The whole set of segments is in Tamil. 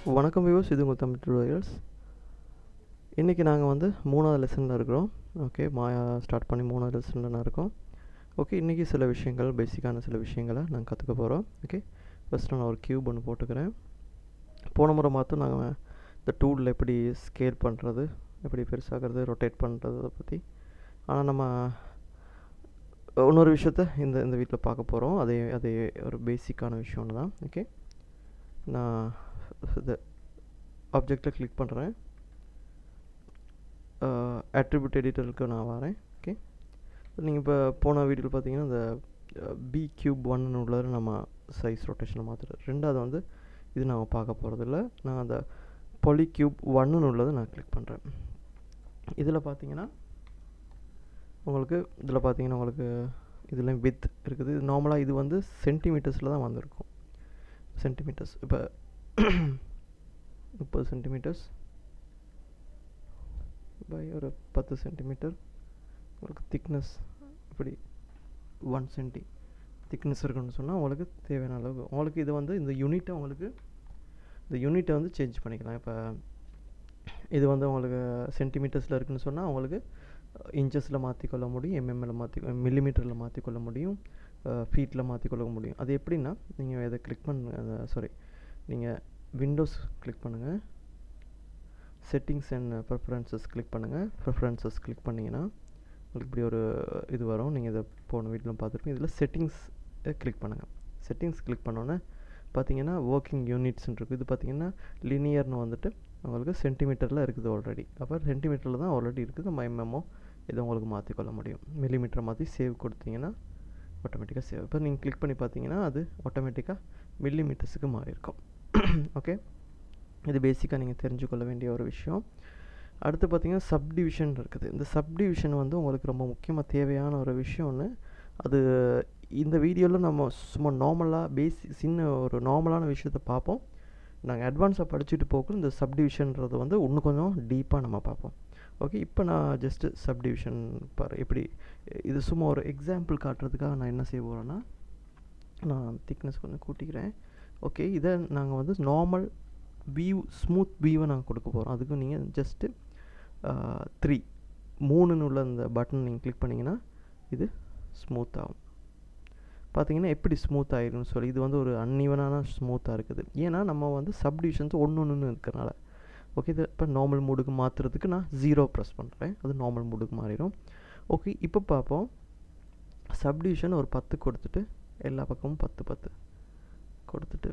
வணக்கம் வியூஸ் இது உங்கள் தமிழ் டுடோரியல்ஸ் இன்றைக்கி நாங்கள் வந்து மூணாவது லெசனில் இருக்கிறோம் ஓகே மாயா ஸ்டார்ட் பண்ணி மூணாவது லெசனில் நான் இருக்கோம் ஓகே இன்றைக்கி சில விஷயங்கள் பேசிக்கான சில விஷயங்களை நாங்கள் கற்றுக்க போகிறோம் ஓகே ஃபஸ்ட்டு நான் ஒரு க்யூப் ஒன்று போட்டுக்கிறேன் போன முறை மாற்றம் நாங்கள் இந்த டூலில் எப்படி ஸ்கேல் பண்ணுறது எப்படி பெருசாகிறது ரொட்டேட் பண்ணுறதை பற்றி ஆனால் நம்ம இன்னொரு விஷயத்த இந்த இந்த வீட்டில் பார்க்க போகிறோம் அதே அதே ஒரு பேசிக்கான விஷயம் தான் ஓகே நான் இந்த ஆப்ஜெக்டை கிளிக் பண்ணுறேன் அட்ரிபியூட் எடிட்டருக்கு நான் வரேன் ஓகே நீங்கள் இப்போ போன வீடியோவில் பார்த்தீங்கன்னா இந்த பி கியூப் ஒன்னு உள்ளது நம்ம சைஸ் ரொட்டேஷனை மாற்றுறது ரெண்டாவது வந்து இது நம்ம பார்க்க போகிறதில்ல நான் அந்த பொலி கியூப் ஒன்னு உள்ளதை நான் கிளிக் பண்ணுறேன் இதில் பார்த்தீங்கன்னா உங்களுக்கு இதில் பார்த்தீங்கன்னா உங்களுக்கு இதில் வித் இருக்குது இது நார்மலாக இது வந்து சென்டிமீட்டர்ஸில் தான் வந்திருக்கும் சென்டிமீட்டர்ஸ் இப்போ முப்பது சென்டிமீட்டர்ஸ் பை ஒரு பத்து சென்டிமீட்டர் உங்களுக்கு திக்னஸ் இப்படி ஒன் சென்டி திக்னஸ் இருக்குன்னு சொன்னால் உங்களுக்கு தேவையான அளவுக்கு உங்களுக்கு இது வந்து இந்த யூனிட்டை உங்களுக்கு இந்த யூனிட்டை வந்து சேஞ்ச் பண்ணிக்கலாம் இப்போ இது வந்து உங்களுக்கு சென்டிமீட்டர்ஸில் இருக்குன்னு சொன்னால் உங்களுக்கு இன்ச்சஸில் மாற்றிக்கொள்ள முடியும் எம்எம்மில் மாற்றி மில்லிமீட்டரில் மாற்றிக்கொள்ள முடியும் ஃபீட்டில் மாற்றிக்கொள்ள முடியும் அது எப்படின்னா நீங்கள் இதை கிளிக் பண்ண சாரி நீங்கள் விண்டோஸ் கிளிக் பண்ணுங்கள் செட்டிங்ஸ் அண்ட் ப்ரிஃபரன்சஸ் கிளிக் பண்ணுங்கள் ப்ரிஃபரன்சஸ் கிளிக் பண்ணிங்கன்னா உங்களுக்கு இப்படி ஒரு இது வரும் நீங்கள் இதை போன வீட்டில் பார்த்துருப்பீங்க இதில் செட்டிங்ஸ் கிளிக் பண்ணுங்கள் செட்டிங்ஸ் கிளிக் பண்ணோன்னே பார்த்தீங்கன்னா ஒர்க்கிங் யூனிட்ஸ்ன்னு இருக்குது இது பார்த்தீங்கன்னா லினியர்னு வந்துட்டு உங்களுக்கு சென்டிமீட்டரில் இருக்குது ஆல்ரெடி அப்போ சென்டிமீட்டரில் தான் ஆல்ரெடி இருக்குது நம்ம எம்எம்ஓ இதை உங்களுக்கு மாற்றிக்கொள்ள முடியும் மில்லிமீட்டரை மாற்றி சேவ் கொடுத்தீங்கன்னா ஆட்டோமேட்டிக்காக சேவ் இப்போ நீங்கள் கிளிக் பண்ணி பார்த்தீங்கன்னா அது ஆட்டோமேட்டிக்காக மில்லி மீட்டர்ஸுக்கு மாறி இருக்கும் ஓகே இது பேசிக்காக நீங்கள் தெரிஞ்சுக்கொள்ள வேண்டிய ஒரு விஷயம் அடுத்து பார்த்தீங்கன்னா சப்டிவிஷன் இருக்குது இந்த சப்டிவிஷன் வந்து உங்களுக்கு ரொம்ப முக்கியமாக தேவையான ஒரு விஷயம் ஒன்று அது இந்த வீடியோவில் நம்ம சும்மா நார்மலாக பேசி சின்ன ஒரு நார்மலான விஷயத்த பார்ப்போம் நாங்கள் அட்வான்ஸாக படிச்சுட்டு போக்குள்ள இந்த சப்டிவிஷன்றது வந்து இன்னும் கொஞ்சம் டீப்பாக நம்ம பார்ப்போம் ஓகே இப்போ நான் ஜஸ்ட்டு சப்டிவிஷன் பாரு எப்படி இது சும்மா ஒரு எக்ஸாம்பிள் காட்டுறதுக்காக நான் என்ன செய்ய போகிறேன்னா நான் திக்னஸ் கொஞ்சம் கூட்டிக்கிறேன் ஓகே இதை நாங்கள் வந்து நார்மல் வியூ ஸ்மூத் வியூவை நாங்கள் கொடுக்க போகிறோம் அதுக்கு நீங்கள் ஜஸ்ட்டு த்ரீ மூணுன்னு உள்ள இந்த பட்டன் நீங்கள் கிளிக் பண்ணிங்கன்னா இது ஸ்மூத் ஆகும் பார்த்தீங்கன்னா எப்படி ஸ்மூத் ஆயிரும்னு சொல்லி இது வந்து ஒரு அன்இவனான ஸ்மூத்தாக இருக்குது ஏன்னா நம்ம வந்து சப்டிவிஷன்ஸ் ஒன்று ஒன்று இருக்கிறனால ஓகே இது இப்போ நார்மல் மூடுக்கு மாற்றுறதுக்கு நான் ஜீரோ ப்ரெஸ் பண்ணுறேன் அது நார்மல் மூடுக்கு மாறிடும் ஓகே இப்போ பார்ப்போம் சப்டிவிஷன் ஒரு பத்து கொடுத்துட்டு எல்லா பக்கமும் பத்து பத்து கொடுத்துட்டு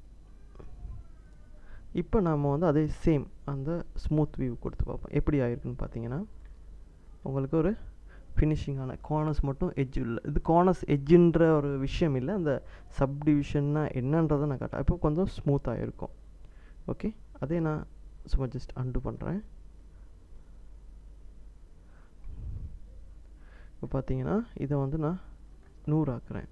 இப்போ நாம் வந்து அதே சேம் அந்த ஸ்மூத் வியூ கொடுத்து பார்ப்போம் எப்படி ஆயிருக்குன்னு பார்த்தீங்கன்னா உங்களுக்கு ஒரு ஃபினிஷிங்கான கார்னர்ஸ் மட்டும் எட்ஜ் இல்லை இது கார்னர்ஸ் எட்ஜுன்ற ஒரு விஷயம் இல்லை அந்த சப்டிவிஷன்னா என்னன்றதை நான் காட்டேன் இப்போ கொஞ்சம் ஸ்மூத்தாக இருக்கும் ஓகே அதே நான் சும்மா ஜஸ்ட் அண்டு பண்ணுறேன் இப்போ பார்த்தீங்கன்னா இதை வந்து நான் நூறாக்குறேன்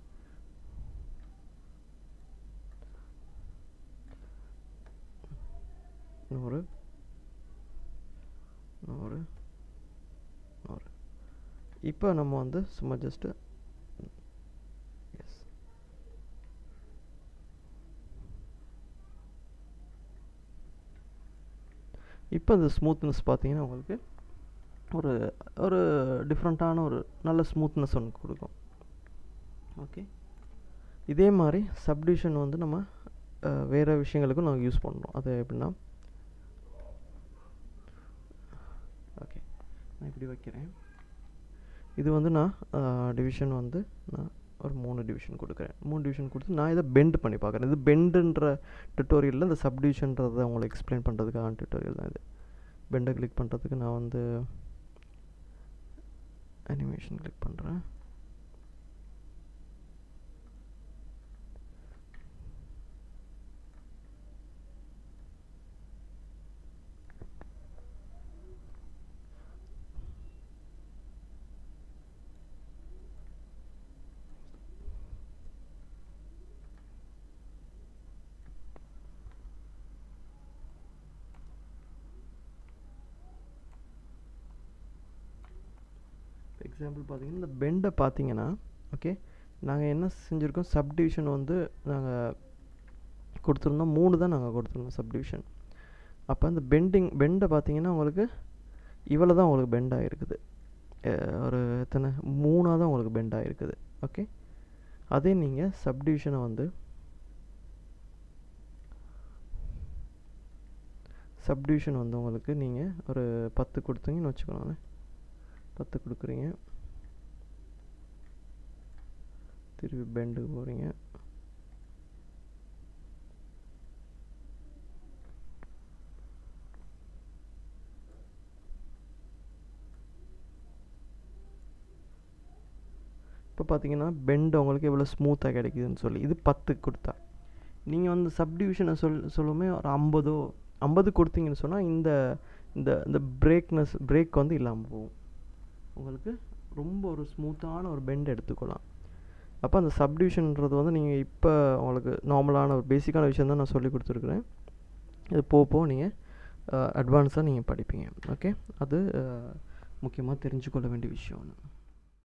நூறு நூறு நூறு இப்போ நம்ம வந்து சும்மா ஜஸ்ட்டு எஸ் இப்போ இந்த ஸ்மூத்னஸ் பார்த்தீங்கன்னா உங்களுக்கு ஒரு ஒரு டிஃப்ரெண்ட்டான ஒரு நல்ல ஸ்மூத்னஸ் ஒன்று கொடுக்கும் ஓகே இதே மாதிரி சப்டிவிஷன் வந்து நம்ம வேறு விஷயங்களுக்கும் நாங்கள் யூஸ் பண்ணுறோம் அது எப்படின்னா ஓகே நான் இப்படி வைக்கிறேன் இது வந்து நான் டிவிஷன் வந்து நான் ஒரு மூணு டிவிஷன் கொடுக்குறேன் மூணு டிவிஷன் கொடுத்து நான் இதை பெண்ட் பண்ணி பார்க்குறேன் இது பெண்டுன்ற டுட்டோரியலில் இந்த சப்டிவிஷன்றதை உங்களுக்கு எக்ஸ்பிளைன் பண்ணுறதுக்கான டுட்டோரியல் தான் இது பெண்டை கிளிக் பண்ணுறதுக்கு நான் வந்து அனிமேஷன் கிளிக் பண்ணுறேன் எக்ஸாம்பிள் பார்த்தீங்கன்னா இந்த பெண்டை பார்த்தீங்கன்னா ஓகே நாங்கள் என்ன செஞ்சுருக்கோம் சப்டிவிஷன் வந்து நாங்கள் கொடுத்துருந்தோம் மூணு தான் நாங்கள் கொடுத்துருந்தோம் சப்டிவிஷன் அப்போ அந்த பெண்டிங் பெண்டை பார்த்தீங்கன்னா உங்களுக்கு இவ்வளோ தான் உங்களுக்கு பெண்ட் ஆகிருக்குது ஒரு எத்தனை மூணாக தான் உங்களுக்கு பெண்ட் ஆகிருக்குது ஓகே அதே நீங்கள் சப்டிவிஷனை வந்து சப்டிவிஷன் வந்து உங்களுக்கு நீங்கள் ஒரு பத்து கொடுத்தீங்கன்னு வச்சுக்கோங்களேன் பத்து கொடுக்குறீங்க திருப்பி பெண்டுக்கு போகிறீங்க இப்போ பார்த்தீங்கன்னா பெண்ட் உங்களுக்கு எவ்வளோ ஸ்மூத்தாக கிடைக்குதுன்னு சொல்லி இது பத்து கொடுத்தா நீங்கள் வந்து சப்டிவிஷனை சொல் சொல்லுமே ஒரு ஐம்பதோ ஐம்பது கொடுத்தீங்கன்னு சொன்னால் இந்த இந்த இந்த பிரேக்னஸ் பிரேக் வந்து இல்லாமல் போகும் உங்களுக்கு ரொம்ப ஒரு ஸ்மூத்தான ஒரு பெண்ட் எடுத்துக்கலாம் அப்போ அந்த சப்டிவிஷன்ன்றது வந்து நீங்கள் இப்போ உங்களுக்கு நார்மலான ஒரு பேசிக்கான விஷயம் தான் நான் சொல்லி கொடுத்துருக்குறேன் இது போக போக நீங்கள் அட்வான்ஸாக நீங்கள் படிப்பீங்க ஓகே அது முக்கியமாக தெரிஞ்சுக்கொள்ள வேண்டிய விஷயம் ஒன்று